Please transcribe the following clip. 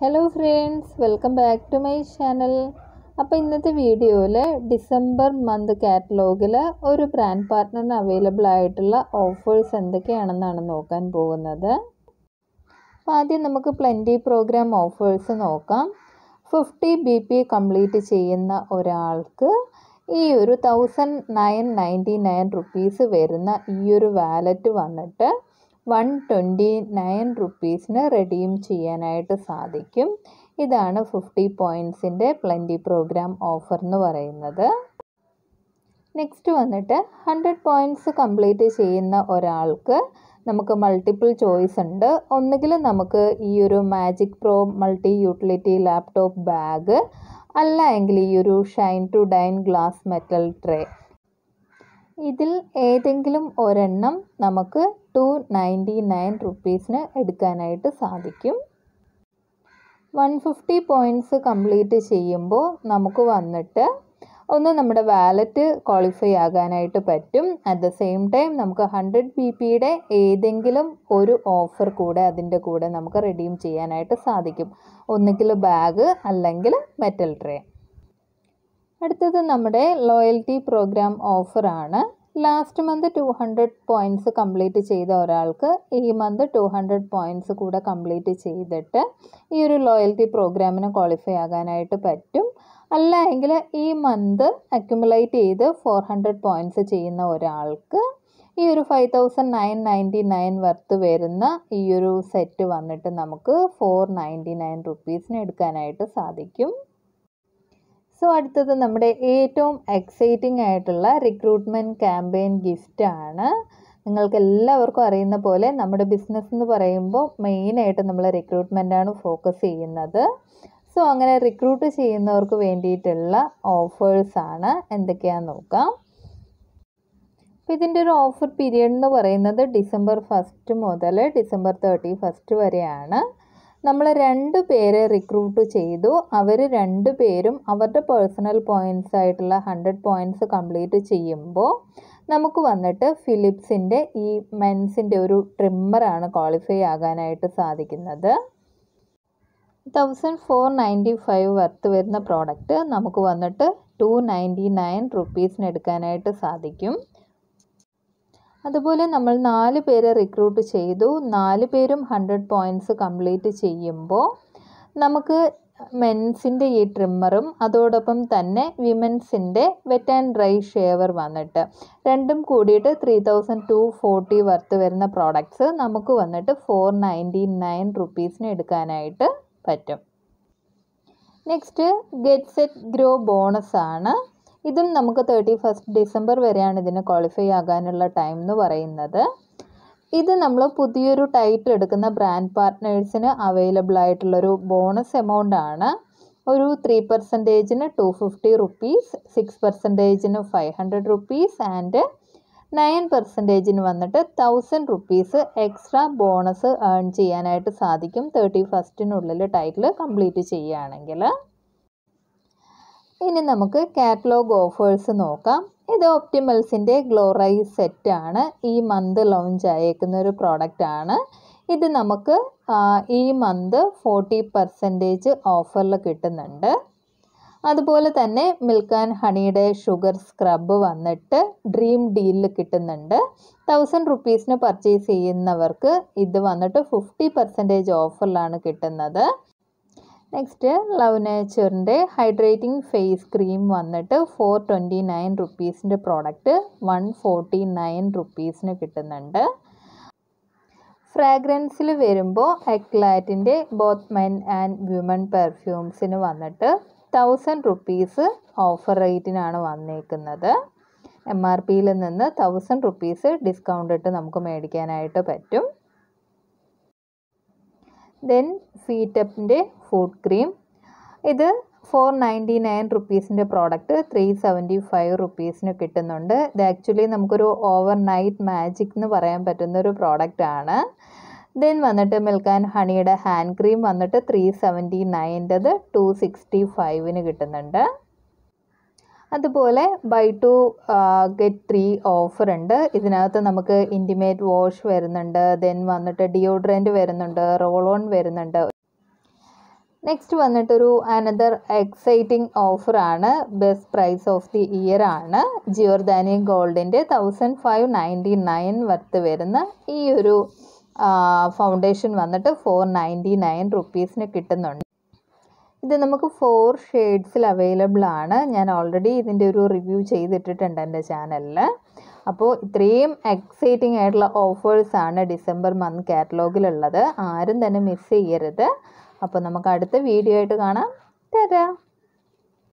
hello friends welcome back to my channel അപ്പോൾ ഇന്നത്തെ വീഡിയോയിൽ ഡിസംബർ മന്ത് കാറ്റലോഗിൽ ഒരു ബ്രാൻഡ് പാർട്ട്ണറിന് അവൈലബിൾ ആയിട്ടുള്ള ഓഫേഴ്സ് എന്തൊക്കെയാണെന്നാണ് നോക്കാൻ പോകുന്നത് അപ്പോൾ ആദ്യം നമുക്ക് പ്ലൻറ്റി പ്രോഗ്രാം ഓഫേഴ്സ് നോക്കാം ഫിഫ്റ്റി ബി പി കംപ്ലീറ്റ് ചെയ്യുന്ന ഒരാൾക്ക് ഈ ഒരു thousand nine ninety nine rupees വരുന്ന ഈ ഒരു വാലറ്റ് വന്നിട്ട് വൺ ട്വൻറ്റി നയൻ റുപ്പീസിന് റെഡീം ചെയ്യാനായിട്ട് സാധിക്കും ഇതാണ് ഫിഫ്റ്റി പോയിൻറ്റ്സിൻ്റെ പ്ലൻറ്റി പ്രോഗ്രാം ഓഫർ എന്ന് പറയുന്നത് നെക്സ്റ്റ് വന്നിട്ട് ഹൺഡ്രഡ് പോയിൻറ്റ്സ് കംപ്ലീറ്റ് ചെയ്യുന്ന ഒരാൾക്ക് നമുക്ക് മൾട്ടിപ്പിൾ ചോയ്സ് ഉണ്ട് ഒന്നുകിൽ നമുക്ക് ഈ ഒരു magic pro multi utility laptop bag അല്ല എങ്കിൽ ഈ ഒരു shine to dine glass metal tray ഇതിൽ ഏതെങ്കിലും ഒരെണ്ണം നമുക്ക് ടു നയൻറ്റി നയൻ റുപ്പീസിന് എടുക്കാനായിട്ട് സാധിക്കും വൺ ഫിഫ്റ്റി പോയിൻറ്റ്സ് കംപ്ലീറ്റ് ചെയ്യുമ്പോൾ നമുക്ക് വന്നിട്ട് ഒന്ന് നമ്മുടെ വാലറ്റ് ക്വാളിഫൈ ആകാനായിട്ട് പറ്റും അറ്റ് ദ സെയിം ടൈം നമുക്ക് ഹൺഡ്രഡ് ബി പിയുടെ ഏതെങ്കിലും ഒരു ഓഫർ കൂടെ അതിൻ്റെ കൂടെ നമുക്ക് റെഡീം ചെയ്യാനായിട്ട് സാധിക്കും ഒന്നുകിൽ ബാഗ് അല്ലെങ്കിൽ മെറ്റൽ ട്രേ അടുത്തത് നമ്മുടെ ലോയൽറ്റി പ്രോഗ്രാം ഓഫറാണ് last month two hundred points complete ചെയ്ത ഒരാൾക്ക് ഈ മന്ത് ടു ഹൺഡ്രഡ് പോയിൻറ്റ്സ് കൂടെ കംപ്ലീറ്റ് ചെയ്തിട്ട് ഈ ഒരു ലോയൽറ്റി പ്രോഗ്രാമിന് ക്വാളിഫൈ ആകാനായിട്ട് പറ്റും അല്ല എങ്കിൽ ഈ മന്ത് അക്യുമുലേറ്റ് ചെയ്ത് ഫോർ ഹൺഡ്രഡ് പോയിൻറ്റ്സ് ചെയ്യുന്ന ഒരാൾക്ക് ഈ ഒരു five thousand nine ninety nine worth വരുന്ന ഈ ഒരു സെറ്റ് വന്നിട്ട് നമുക്ക് ഫോർ നയൻറ്റി നയൻ റുപ്പീസിന് എടുക്കാനായിട്ട് സാധിക്കും സോ അടുത്തത് നമ്മുടെ ഏറ്റവും എക്സൈറ്റിംഗ് ആയിട്ടുള്ള റിക്രൂട്ട്മെൻറ്റ് ക്യാമ്പയിൻ ഗിഫ്റ്റ് ആണ് നിങ്ങൾക്ക് എല്ലാവർക്കും അറിയുന്ന പോലെ നമ്മുടെ ബിസിനസ് എന്ന് പറയുമ്പോൾ മെയിനായിട്ട് നമ്മൾ റിക്രൂട്ട്മെൻറ്റാണ് ഫോക്കസ് ചെയ്യുന്നത് സോ അങ്ങനെ റിക്രൂട്ട് ചെയ്യുന്നവർക്ക് വേണ്ടിയിട്ടുള്ള ഓഫേഴ്സാണ് എന്തൊക്കെയാണെന്ന് നോക്കാം അപ്പോൾ ഇതിൻ്റെ ഒരു ഓഫർ പീരിയഡ് എന്ന് പറയുന്നത് ഡിസംബർ ഫസ്റ്റ് മുതൽ ഡിസംബർ തേർട്ടി ഫസ്റ്റ് വരെയാണ് നമ്മൾ രണ്ട് പേരെ റിക്രൂട്ട് ചെയ്തു അവർ രണ്ട് പേരും അവരുടെ പേഴ്സണൽ പോയിൻറ്റ്സ് ആയിട്ടുള്ള ഹൺഡ്രഡ് പോയിൻറ്റ്സ് കംപ്ലീറ്റ് ചെയ്യുമ്പോൾ നമുക്ക് വന്നിട്ട് ഫിലിപ്സിൻ്റെ ഈ മെൻസിൻ്റെ ഒരു ട്രിമ്മറാണ് ക്വാളിഫൈ ആകാനായിട്ട് സാധിക്കുന്നത് thousand four ninety five worth വരുന്ന പ്രോഡക്റ്റ് നമുക്ക് വന്നിട്ട് ടു നയൻറ്റി നയൻ റുപ്പീസിന് എടുക്കാനായിട്ട് സാധിക്കും അതുപോലെ നമ്മൾ നാല് പേരെ റിക്രൂട്ട് ചെയ്തു നാല് പേരും ഹൺഡ്രഡ് പോയിൻറ്റ്സ് കംപ്ലീറ്റ് ചെയ്യുമ്പോൾ നമുക്ക് മെൻസിൻ്റെ ഈ ട്രിമ്മറും അതോടൊപ്പം തന്നെ വിമൻസിൻ്റെ വെറ്റ് ആൻഡ് ഡ്രൈ ഷേവർ വന്നിട്ട് രണ്ടും കൂടിയിട്ട് three thousand two forty worth വരുന്ന പ്രോഡക്ട്സ് നമുക്ക് വന്നിട്ട് ഫോർ നയൻറ്റി നയൻ റുപ്പീസിന് എടുക്കാനായിട്ട് പറ്റും next get set grow bonus ആണ് ഇതും നമുക്ക് തേർട്ടി ഫസ്റ്റ് ഡിസംബർ വരെയാണ് ഇതിന് ക്വാളിഫൈ ആകാനുള്ള ടൈം എന്ന് പറയുന്നത് ഇത് നമ്മൾ പുതിയൊരു ടൈറ്റിൽ എടുക്കുന്ന ബ്രാൻഡ് പാർട്ട്നേഴ്സിന് അവൈലബിൾ ആയിട്ടുള്ളൊരു ബോണസ് എമൗണ്ട് ആണ് ഒരു ത്രീ പെർസെൻറ്റേജിന് ടു ഫിഫ്റ്റി റുപ്പീസ് സിക്സ് പെർസെൻറ്റേജിന് five hundred rupees and nine പെർസെൻറ്റേജിന് വന്നിട്ട് thousand rupees extra bonus earn ചെയ്യാനായിട്ട് സാധിക്കും തേർട്ടി ഫസ്റ്റിനുള്ളിൽ ടൈറ്റിൽ കംപ്ലീറ്റ് ചെയ്യുകയാണെങ്കിൽ ഇനി നമുക്ക് കാറ്റലോഗ് ഓഫേഴ്സ് നോക്കാം ഇത് ഒപ്റ്റിമൽസിൻ്റെ ഗ്ലോറൈസ് സെറ്റാണ് ഈ മന്ത് ലോഞ്ച് ആയേക്കുന്ന ഒരു പ്രോഡക്റ്റ് ആണ് ഇത് നമുക്ക് ഈ മന്ത് ഫോർട്ടി പെർസെൻറ്റേജ് ഓഫറിൽ കിട്ടുന്നുണ്ട് അതുപോലെ തന്നെ മിൽക്ക് ആൻഡ് ഹണിയുടെ ഷുഗർ സ്ക്രബ് വന്നിട്ട് ഡ്രീം ഡീലിൽ കിട്ടുന്നുണ്ട് തൗസൻഡ് റുപ്പീസിന് പർച്ചേസ് ചെയ്യുന്നവർക്ക് ഇത് വന്നിട്ട് ഫിഫ്റ്റി പെർസെൻറ്റേജ് ഓഫറിലാണ് കിട്ടുന്നത് നെക്സ്റ്റ് ലവ് നേച്ചറിൻ്റെ ഹൈഡ്രേറ്റിംഗ് ഫേസ് ക്രീം വന്നിട്ട് ഫോർ ട്വൻറ്റി നയൻ റുപ്പീസിൻ്റെ പ്രോഡക്റ്റ് വൺ ഫോർട്ടി നയൻ റുപ്പീസിന് കിട്ടുന്നുണ്ട് ഫ്രാഗ്രൻസിൽ വരുമ്പോൾ എക്ലാറ്റിൻ്റെ ബോത്ത് മെൻ ആൻഡ് വിമൻ പെർഫ്യൂംസിന് വന്നിട്ട് തൗസൻഡ് റുപ്പീസ് ഓഫർ റേറ്റിനാണ് വന്നേക്കുന്നത് എം ആർ പിയിൽ നിന്ന് തൗസൻഡ് റുപ്പീസ് ഡിസ്കൗണ്ട് ഇട്ട് നമുക്ക് മേടിക്കാനായിട്ട് പറ്റും ദെൻ ഫീറ്റപ്പിൻ്റെ ഫുഡ് ക്രീം ഇത് ഫോർ നയൻറ്റി നയൻ റുപ്പീസിൻ്റെ പ്രോഡക്റ്റ് ത്രീ സെവൻറ്റി ഫൈവ് റുപ്പീസിന് കിട്ടുന്നുണ്ട് ഇത് ആക്ച്വലി നമുക്കൊരു ഓവർ നൈറ്റ് മാജിക് എന്ന് പറയാൻ പറ്റുന്ന ഒരു പ്രോഡക്റ്റ് ആണ് ദെൻ വന്നിട്ട് മിൽക്ക് ആൻഡ് ഹണിയുടെ ഹാൻഡ് ക്രീം വന്നിട്ട് ത്രീ സെവൻറ്റി നയൻ്റെത് ടു സിക്സ്റ്റി ഫൈവിന് കിട്ടുന്നുണ്ട് അതുപോലെ buy two get three offer ഉണ്ട് ഇതിനകത്ത് നമുക്ക് ഇൻറ്റിമേറ്റ് വാഷ് വരുന്നുണ്ട് ദെൻ വന്നിട്ട് ഡിയോഡ്രൻറ്റ് വരുന്നുണ്ട് റോൾ ഓൺ വരുന്നുണ്ട് നെക്സ്റ്റ് വന്നിട്ടൊരു അനദർ എക്സൈറ്റിംഗ് ഓഫറാണ് best price of the year ആണ് ജിയോർദാനി ഗോൾഡിൻ്റെ thousand five ninety nine worth വരുന്ന ഈ ഒരു ഫൗണ്ടേഷൻ വന്നിട്ട് ഫോർ നയൻറ്റി നയൻ റുപ്പീസിന് കിട്ടുന്നുണ്ട് ഇത് നമുക്ക് ഫോർ ഷെയ്ഡ്സിൽ അവൈലബിൾ ആണ് ഞാൻ ഓൾറെഡി ഇതിൻ്റെ ഒരു റിവ്യൂ ചെയ്തിട്ടിട്ടുണ്ട് എൻ്റെ ചാനലിൽ അപ്പോൾ ഇത്രയും എക്സൈറ്റിംഗ് ആയിട്ടുള്ള ഓഫേഴ്സാണ് ഡിസംബർ മന്ത് കാറ്റലോഗിലുള്ളത് ആരും തന്നെ മിസ് ചെയ്യരുത് അപ്പോൾ നമുക്ക് അടുത്ത വീഡിയോ ആയിട്ട് കാണാം തരാം